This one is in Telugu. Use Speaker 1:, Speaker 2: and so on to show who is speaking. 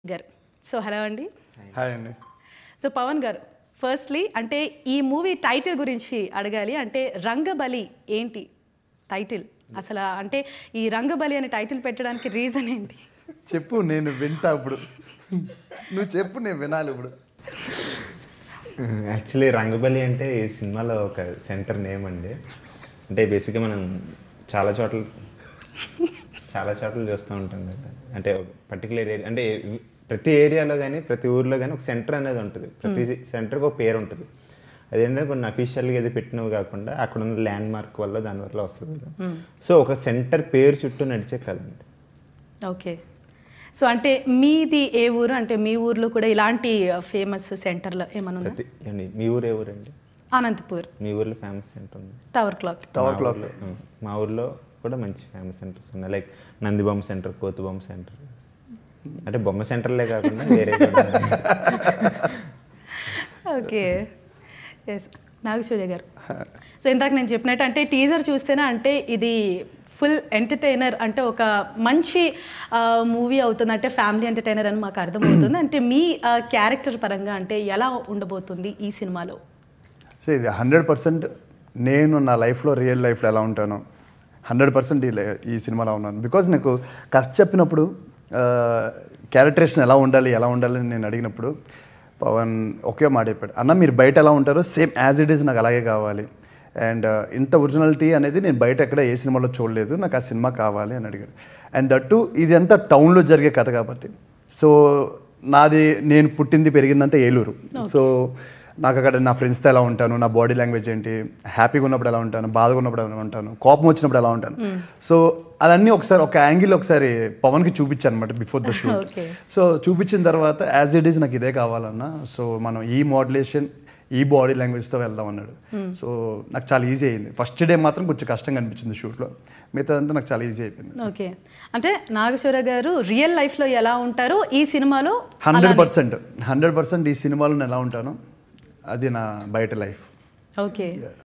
Speaker 1: గారు సో హలో అండి
Speaker 2: హాయ్ అండి
Speaker 1: సో పవన్ గారు ఫస్ట్లీ అంటే ఈ మూవీ టైటిల్ గురించి అడగాలి అంటే రంగబలి ఏంటి టైటిల్ అసలు అంటే ఈ రంగబలి అనే టైటిల్ పెట్టడానికి రీజన్ ఏంటి
Speaker 2: చెప్పు నేను వింటా ఇప్పుడు నువ్వు చెప్పు నేను వినాలి ఇప్పుడు
Speaker 3: యాక్చువల్లీ రంగబలి అంటే ఈ సినిమాలో ఒక సెంటర్ నేమ్ అండి అంటే బేసిక్గా మనం చాలా చోట్ల చాలా చోట్ల చూస్తూ ఉంటాం కదా అంటే పర్టికులర్ ఏరియా అంటే ప్రతి ఏరియాలో కానీ ప్రతి ఊర్లో కానీ ఒక సెంటర్ అనేది ఉంటుంది ప్రతి సెంటర్కి ఒక పేరు ఉంటుంది అదేంటంటే కొన్ని అఫీషియల్గా ఏది పెట్టినవి కాకుండా అక్కడ ఉన్న ల్యాండ్ మార్క్ వల్ల దాని వల్ల వస్తుంది కదా సో ఒక సెంటర్ పేరు చుట్టూ నడిచే కదండి
Speaker 1: ఓకే సో అంటే మీది ఏ ఊరు అంటే మీ ఊర్లో కూడా ఇలాంటి ఫేమస్ సెంటర్లో ఏమైనా ఉందా
Speaker 3: ప్రతి ఏమండి, మీ ఊరు ఏ ఊరండి
Speaker 1: అనంతపూర్
Speaker 3: మీ ఊర్లో ఫేమస్ సెంటర్ ఉంది
Speaker 1: టవర్ క్లాక్
Speaker 2: టవర్
Speaker 3: మా
Speaker 2: క్లాక్
Speaker 3: ఊర్లో, ఉం. మా ఊర్లో కూడా మంచి ఫేమస్ సెంటర్స్ ఉన్నాయి లైక్ నందిబొమ్మ సెంటర్ కోతిబొమ్మ సెంటర్ అంటే బొమ్మ సెంటర్లే కాకుండా వేరే కూడా ఉన్నాయి.
Speaker 1: ఓకే ఎస్ నాగశౌర్య గారు సో ఇందాక నేను చెప్పినట్టు అంటే టీజర్ చూస్తేనే అంటే ఇది ఫుల్ ఎంటర్టైనర్ అంటే ఒక మంచి మూవీ అవుతుంది అంటే ఫ్యామిలీ ఎంటర్టైనర్ అని మాకు అర్థమవుతుంది అంటే మీ క్యారెక్టర్ పరంగా అంటే ఎలా ఉండబోతుంది ఈ సినిమాలో
Speaker 2: సో ఇది హండ్రెడ్ పర్సెంట్ నేను నా లైఫ్లో రియల్ లైఫ్లో ఎలా ఉంటాను హండ్రెడ్ పర్సెంట్ ఈ లై- ఈ సినిమాలో ఉన్నాను బికాజ్ నాకు కథ చెప్పినప్పుడు క్యారెక్టరేషన్ ఎలా ఉండాలి ఎలా ఉండాలి అని నేను అడిగినప్పుడు పవన్ ఒకే మాట చెప్పాడు అన్న మీరు బయట ఎలా ఉంటారో సేమ్ యాజ్ ఇట్ ఈస్ నాకు అలాగే కావాలి అండ్ ఇంత ఒరిజినాలిటీ అనేది నేను బయట ఎక్కడ ఏ సినిమాలో చూడలేదు నాకు ఆ సినిమా కావాలి అని అడిగాడు అండ్ దట్టు ఇది అంతా టౌన్లో జరిగే కథ కాబట్టి సో నాది నేను పుట్టింది పెరిగిందంతా ఏలూరు సో నాకు అక్కడ నా ఫ్రెండ్స్తో ఎలా ఉంటాను నా బాడీ లాంగ్వేజ్ ఏంటి హ్యాపీగా ఉన్నప్పుడు ఎలా ఉంటాను బాధగా ఉన్నప్పుడు ఎలా ఉంటాను కోపం వచ్చినప్పుడు ఎలా ఉంటాను సో అదన్నీ ఒకసారి ఒక యాంగిల్ ఒకసారి పవన్కి చూపించాను అనమాట before the shoot
Speaker 1: Okay.
Speaker 2: So చూపించిన తర్వాత యాజ్ ఇట్ ఈస్ నాకు ఇదే కావాలన్నా సో మనం ఈ మోడ్యులేషన్ ఈ బాడీ లాంగ్వేజ్తో వెళ్దాం అన్నాడు సో నాకు చాలా ఈజీ అయింది ఫస్ట్ డే మాత్రం కొంచెం కష్టంగా అనిపించింది షూట్లో మిగతా అంతా నాకు చాలా ఈజీ అయిపోయింది
Speaker 1: ఓకే అంటే నాగశౌర్య గారు రియల్ లైఫ్లో ఎలా ఉంటారో ఈ సినిమాలో
Speaker 2: హండ్రెడ్ పర్సెంట్ హండ్రెడ్ పర్సెంట్ ఈ సినిమాలో నేను ఎలా ఉంటాను అది నా బయట లైఫ్
Speaker 1: ఓకే